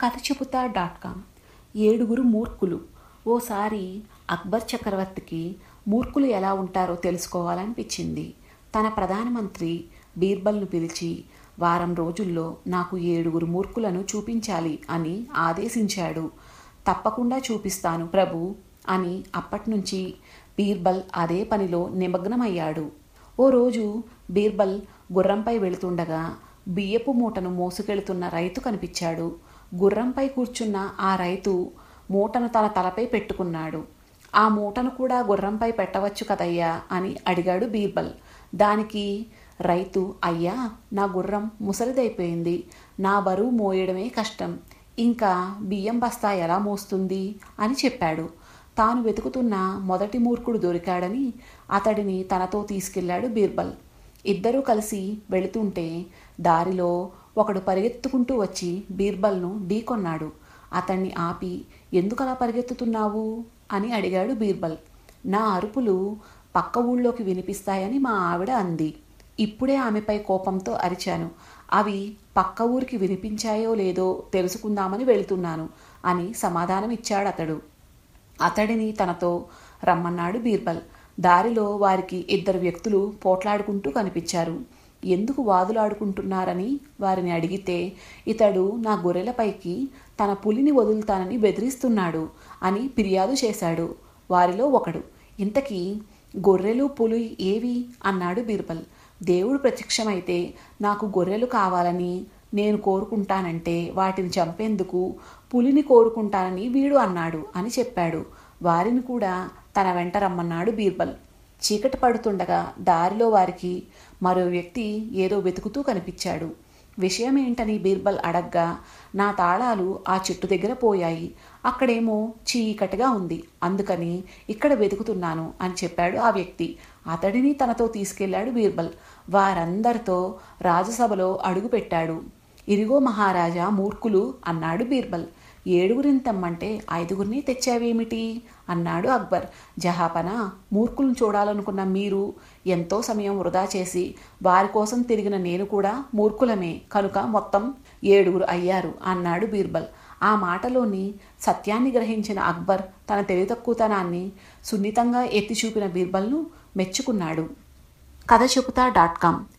కథ చెబుతా dot com ఏడుగురు మూర్ఖులు ఓసారి అక్బర్ చక్రవర్తికి మూర్ఖులు ఎలా ఉంటారో తెలుసుకోవాలనిపించింది తన ప్రధానమంత్రి బీర్బల్ను పిలిచి వారం రోజుల్లో నాకు ఏడుగురు మూర్ఖులను చూపించాలి అని ఆదేశించాడు తప్పకుండా చూపిస్తాను ప్రభు అని అప్పట్నుంచి బీర్బల్ అదే పనిలో నిమగ్నమయ్యాడు ఓ రోజు బీర్బల్ గుర్రంపై వెళుతుండగా బియ్యపు మూటను మోసుకెళ్తున్న రైతు కనిపించాడు గుర్రంపై కూర్చున్న ఆ రైతు మూటను తన తలపై పెట్టుకున్నాడు ఆ మూటను కూడా గుర్రంపై పెట్టవచ్చు కదయ్యా అని అడిగాడు బీర్బల్ దానికి రైతు అయ్యా నా గుర్రం ముసలిదైపోయింది నా బరువు మోయడమే కష్టం ఇంకా బియ్యం బస్తా ఎలా మోస్తుంది అని చెప్పాడు తాను వెతుకుతున్న మొదటి మూర్ఖుడు దొరికాడని అతడిని తనతో తీసుకెళ్లాడు బీర్బల్ ఇద్దరూ కలిసి వెళుతుంటే దారిలో ఒకడు పరిగెత్తుకుంటూ వచ్చి బీర్బల్ను ఢీకొన్నాడు అతన్ని ఆపి ఎందుకలా పరిగెత్తుతున్నావు అని అడిగాడు బీర్బల్ నా అరుపులు పక్క ఊళ్ళోకి వినిపిస్తాయని మా ఆవిడ అంది ఇప్పుడే ఆమెపై కోపంతో అరిచాను అవి పక్క ఊరికి వినిపించాయో లేదో తెలుసుకుందామని వెళుతున్నాను అని సమాధానం ఇచ్చాడు అతడు అతడిని తనతో రమ్మన్నాడు బీర్బల్ దారిలో వారికి ఇద్దరు వ్యక్తులు పోట్లాడుకుంటూ కనిపించారు ఎందుకు వాదులాడుకుంటున్నారని వారిని అడిగితే ఇతడు నా గొర్రెలపైకి తన పులిని వదులుతానని బెదిరిస్తున్నాడు అని ఫిర్యాదు చేశాడు వారిలో ఒకడు ఇంతకీ గొర్రెలు పులి ఏవి అన్నాడు బీర్బల్ దేవుడు ప్రత్యక్షమైతే నాకు గొర్రెలు కావాలని నేను కోరుకుంటానంటే వాటిని చంపేందుకు పులిని కోరుకుంటానని వీడు అన్నాడు అని చెప్పాడు వారిని కూడా తన వెంట రమ్మన్నాడు బీర్బల్ చీకటి పడుతుండగా దారిలో వారికి మరో వ్యక్తి ఏదో వెతుకుతూ కనిపించాడు విషయం ఏంటని బీర్బల్ అడగ్గా నా తాళాలు ఆ చెట్టు దగ్గర పోయాయి అక్కడేమో చీకటిగా ఉంది అందుకని ఇక్కడ వెతుకుతున్నాను అని చెప్పాడు ఆ వ్యక్తి అతడిని తనతో తీసుకెళ్లాడు బీర్బల్ వారందరితో రాజసభలో అడుగుపెట్టాడు ఇదిగో మహారాజా మూర్ఖులు అన్నాడు బీర్బల్ ఏడుగురిని తెమ్మంటే ఐదుగురిని తెచ్చావేమిటి అన్నాడు అక్బర్ జహాపన మూర్ఖులను చూడాలనుకున్న మీరు ఎంతో సమయం వృధా చేసి వారి కోసం తిరిగిన నేను కూడా మూర్ఖులమే కనుక మొత్తం ఏడుగురు అయ్యారు అన్నాడు బీర్బల్ ఆ మాటలోని సత్యాన్ని గ్రహించిన అక్బర్ తన తెలివితక్కువతనాన్ని సున్నితంగా ఎత్తి చూపిన బీర్బల్ను మెచ్చుకున్నాడు కథ చెబుతా డాట్ కామ్